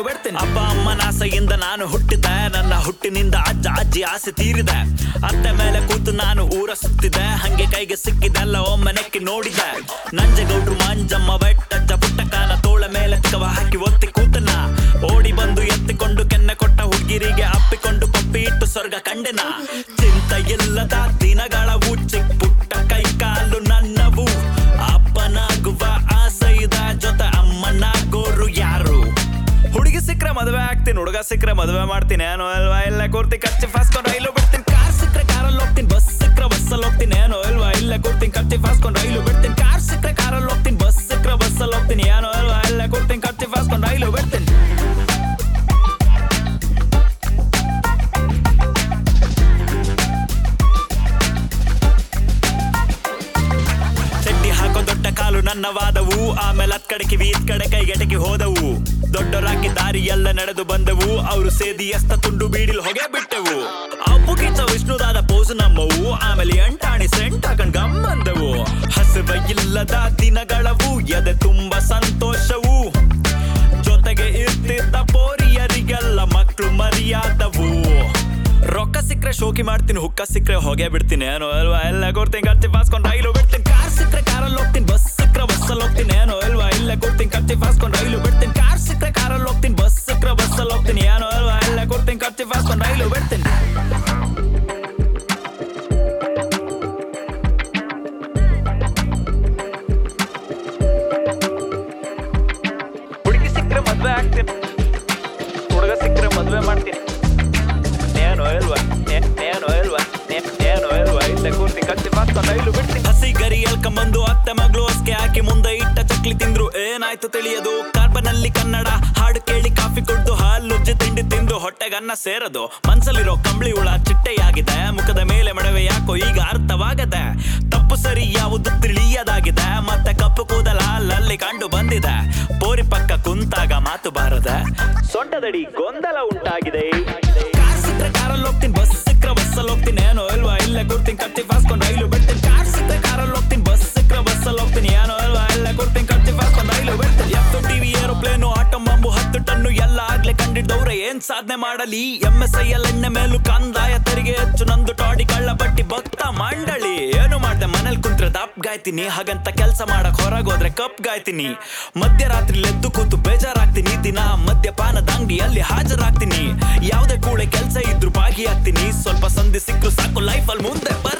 ಬಿಡ್ತೀನಿ ಅಪ್ಪ ಅಮ್ಮನ ಆಸೆಯಿಂದ ನಾನು ಹುಟ್ಟಿದೆ ನನ್ನ ಹುಟ್ಟಿನಿಂದ ಅಜ್ಜ ಅಜ್ಜಿ ಆಸೆ ತೀರಿದೆ ಅತ್ತೆ ಮೇಲೆ ಕೂತು ನಾನು ಊರ ಸುತ್ತಿದೆ ಹಂಗೆ ಕೈಗೆ ಸಿಕ್ಕಿದೆಲ್ಲ ಒಮ್ಮೆ ನೆಕ್ಕಿ ನೋಡಿದೆ ನಂಜಗೌಡ್ರು ಮಂಜಮ್ಮ ಬೆಟ್ಟಜ್ಜ ಪುಟ್ಟಕ್ಕನ ತೋಳ ಮೇಲೆ ತಿಕವ ಹಾಕಿ ಒತ್ತಿ ಕೂತನ ಓಡಿ ಬಂದು ಎತ್ತಿಕೊಂಡು ಕೆನ್ನೆ ಕೊಟ್ಟ ಹುಡುಗಿರಿಗೆ ಅಪ್ಪಿಕೊಂಡು ಕೊಪ್ಪಿ ಇಟ್ಟು ಸ್ವರ್ಗ ಕಂಡೆನ ಚಿಂತ ಇಲ್ಲದ ದಿನಗಳವು ಚಿಕ್ಕ ಪುಟ್ಟ ಕೈ ಕಾಲು ನನ್ನವು ಅಪ್ಪನಾಗುವ ಆಸೆ ಇದೆ ಜೊತೆ ಅಮ್ಮನಾಗೋರು ಯಾರು ಹುಡುಗಿ ಸಿಕ್ಕ್ರೆ ಮದುವೆ ಆಗ್ತೀನಿ ಹುಡುಗ ಸಿಕ್ಕ್ರೆ ಮದುವೆ ಮಾಡ್ತೀನಿ ಏನೋ ಅಲ್ವಾ ಇಲ್ಲ ಕೂರ್ತಿ ಖರ್ಚು ಫಾಸ್ಕೊಂಡು ರೈಲು ಬಿಡ್ತೀನಿ ಕಾರ್ ಸಿಕ್ಕ್ರೆ ಕಾರಲ್ಲಿ ಹೋಗ್ತೀನಿ ಬಸ್ ಸಿಕ್ಕ್ರೆ ಬಸ್ಸಲ್ಲಿ ಹೋಗ್ತೀನಿ ಏನೋ ಅಲ್ವಾ ಇಲ್ಲ ಕೂರ್ತೀನಿ ಖರ್ಚು ಫಾಸ್ಕೊಂಡು ರೈಲು ಬಿಡ್ತೀನಿ ಕಾರ್ ಸಿಕ್ಕ್ರೆ ಕಾರಲ್ಲಿ ಹೋಗ್ತೀನಿ ಬಸ್ ಸಿಕ್ಕ್ರೆ ಬಸ್ಸಲ್ಲಿ ಹೋಗ್ತೀನಿ ಏನೋ ಅಲ್ವಾ ಇಲ್ಲ ಕೂರ್ತೀನಿ ಖರ್ಚು ಫಾಸ್ಕೊಂಡು ರೈಲು ಬಿಡ್ತೀನಿ ಚಡ್ಡಿ ಹಾಕೋ ದೊಡ್ಡ ಕಾಲು ನನ್ನ ವಾದವು ಆಮೇಲೆ ಹತ್ ಕಡೆ ಕಿವಿ ಇತ್ ಕಡೆ ಕೈಗೆಟಕಿ ಹೋದವು ದೊಡ್ಡರಾಗಿ ದಾರಿ ಎಲ್ಲ ನಡೆದು ಬಂದವು ಅವರು ಸೇದಿ ಎಸ್ತ ತುಂಡು ಬೀಡಿಲ್ ಹೊಗೆ ಬಿಟ್ಟವು ಅಪ್ಪು ಕಿಚ್ಚ ವಿಷ್ಣುದಾದ ಪೋಸು ನಮ್ಮವು ಆಮೇಲೆ ಎಂಟಾಣಿ ಸೆಂಟ್ ಹಾಕೊಂಡ್ ಗಮ್ಮಂದವು ಹಸಿವ ಇಲ್ಲದ ದಿನಗಳವು ಎದೆ ತುಂಬಾ ಸಂತೋಷವು ಜೊತೆಗೆ ಇರ್ತಿದ್ದ ಪೋರಿಯರಿಗೆಲ್ಲ ಮಕ್ಕಳು ಮರಿಯಾದವು ರೊಕ್ಕ ಸಿಕ್ಕ್ರೆ ಶೋಕಿ ಮಾಡ್ತೀನಿ ಹುಕ್ಕ ಸಿಕ್ಕ್ರೆ ಹೊಗೆ ಬಿಡ್ತೀನಿ ಏನೋ ಅಲ್ವಾ ಎಲ್ಲ ಕೊಡ್ತೀನಿ ಖರ್ಚು ಫಾಸ್ಕೊಂಡು ರೈಲು ಬಿಡ್ತೀನಿ ಕಾರ್ ಸಿಕ್ಕ್ರೆ ಕಾರಲ್ಲಿ ಹೋಗ್ತೀನಿ ಬಸ್ ಸಿಕ್ಕ್ರೆ ಬಸ್ಸಲ್ಲಿ ಹೋಗ್ತೀನಿ ಏನೋ ಅಲ್ವಾ ಇಲ್ಲ ಕೊಡ್ತೀನಿ ಖರ್ಚು ಫಾಸ್ಕೊಂಡು ರೈಲು ಬಿಡ್ತೀನಿ ಕಾರ್ ಸಿಕ್ಕ್ರೆ ಕಾರಲ್ಲಿ ಹೋಗ್ತೀನಿ ಬಸ್ ಸಿಕ್ಕ್ರೆ ಬಸ್ಸಲ್ಲಿ ಹೋಗ್ತೀನಿ ಏನೋ ಅಲ್ವಾ ಎಲ್ಲ ಕೊಡ್ತೀನಿ ಖರ್ಚು ಫಾಸ್ಕೊಂಡು ರೈಲು ಬಿಡ್ತೀನಿ ಹುಡುಗಿ ಸಿಕ್ಕರೆ ಮದ್ವೆ ಆಗ್ತೀನಿ ಹುಡುಗ ಸಿಕ್ಕರೆ ಮದ್ವೆ ಮಾಡ್ತೀನಿ ನೇನು ಅಲ್ವಾ ನೇ- ನೇನು ಅಲ್ವಾ ನೇ- ನೇನು ಅಲ್ವಾ ಇಲ್ಲ ಕೂರ್ತಿ ಕತ್ತಿ ಮಾಸ್ಕೊಂಡು ರೈಲು ಬಿಡ್ತೀನಿ ಹಸಿ ಗರಿ ಎಲ್ಕೊಂಬಂದು ಅತ್ತೆ ಮಗಳು ಹೊಸ್ಕೆ ಹಾಕಿ ಮುಂದೆ ಇಟ್ಟ ಚಕ್ಲಿ ತಿಂದ್ರು ಏನಾಯ್ತು ತಿಳಿಯದು ಕಾರ್ಬನಲ್ಲಿ ಕನ್ನಡ ಹಾಡು ಕೇಳಿ ಕಾಫಿ ಕುಡ್ದು ಹಾಲುಜ್ಜಿ ತಿಂಡಿ ತಿಂದು ಹೊಟ್ಟೆಗನ್ನ ಸೇರದು ಮನ್ಸಲ್ಲಿರೋ ಕಂಬಳಿ ಹುಳ ಚಿಟ್ಟೆಯಾಗಿದೆ ಮುಖದ ಮೇಲೆ ಮಡವೆ ಯಾಕೋ ಈಗ ಅರ್ಥವಾಗದೆ ತಪ್ಪು ಸರಿ ಯಾವುದು ತಿಳಿಯದಾಗಿದೆ ಮತ್ತೆ ಕಪ್ಪು ಕೂದಲ ಅಲ್ಲಲ್ಲಿ ಕಂಡು ಬಂದಿದೆ ಪೋರಿ ಪಕ್ಕ ಕುಂತಾಗ ಮಾತು ಬಾರದೆ ಸೊಂಟದಡಿ ಗೊಂದಲ ಉಂಟಾಗಿದೆ ಕಾರ್ ಸಿಕ್ಕ್ರೆ ಕಾರಲ್ಲಿ ಹೋಗ್ತೀನಿ ಬಸ್ ಸಿಕ್ಕ್ರೆ ಬಸ್ಸಲ್ಲಿ ಹೋಗ್ತೀನಿ ಏನೋ ಅಲ್ವಾ ಇಲ್ಲ ಕೂರ್ತೀನಿ ಕತ್ತಿ ಫಾಸ್ಕೊಂಡು ರೈಲು ಬಿಡ್ತೀನಿ ಕಾರ್ ಸಿಕ್ಕ್ರೆ ಕಾರಲ್ಲಿ ಹೋಗ್ತೀನಿ ಬಸ್ ಸಿಕ್ಕ್ರೆ ಬಸ್ಸಲ್ಲಿ ಹೋಗ್ತೀನಿ ಏನೋ ಅಲ್ವಾ ಇಲ್ಲ ಕೂರ್ತೀನಿ ಕತ್ತಿ ಫಾಸ್ಕೊಂಡು ರೈಲು ಬಿಡ್ತೀನಿ F TV aeroplane auto bomb ಹತ್ತು ಟನ್ನು ಎಲ್ಲ ಆಗ್ಲೇ ಕಂಡಿದ್ದವ್ರೆ ಏನ್ ಸಾಧನೆ ಮಾಡಲಿ ಎಂ ಎಸ್ ಐ ಎಲ್ ಎಣ್ಣೆ ಮೇಲೂ ಕಂದಾಯ ತೆರಿಗೆ ಹೆಚ್ಚು ನಂದು ಟಾಡಿ ಕಳ್ಳ ಬಟ್ಟಿ ಭಕ್ತ ಮಂಡಳಿ ಏನು ಮಾಡ್ದೆ ಮನೇಲಿ ಕುಂತ್ರೆ ದಪ್ ಗಾಯ್ತೀನಿ ಹಾಗಂತ ಕೆಲಸ ಮಾಡಕ್ ಹೊರಗೋದ್ರೆ ಕಪ್ ಗಾಯ್ತೀನಿ ಮಧ್ಯರಾತ್ರಿ ಎದ್ದು ಕೂತು ಬೇಜಾರಾಗ್ತೀನಿ ದಿನ ಮದ್ಯಪಾನದ ಅಂಗಡಿಯಲ್ಲಿ ಹಾಜರಾಗ್ತೀನಿ ಯಾವ್ದೇ ಕೂಳೆ ಕೆಲಸ ಇದ್ರು ಭಾಗಿಯಾಗ್ತೀನಿ ಸ್ವಲ್ಪ ಸಂಧಿ ಸಿಕ್ಕರು ಸಾಕು ಲೈಫಲ್ಲಿ ಮುಂದೆ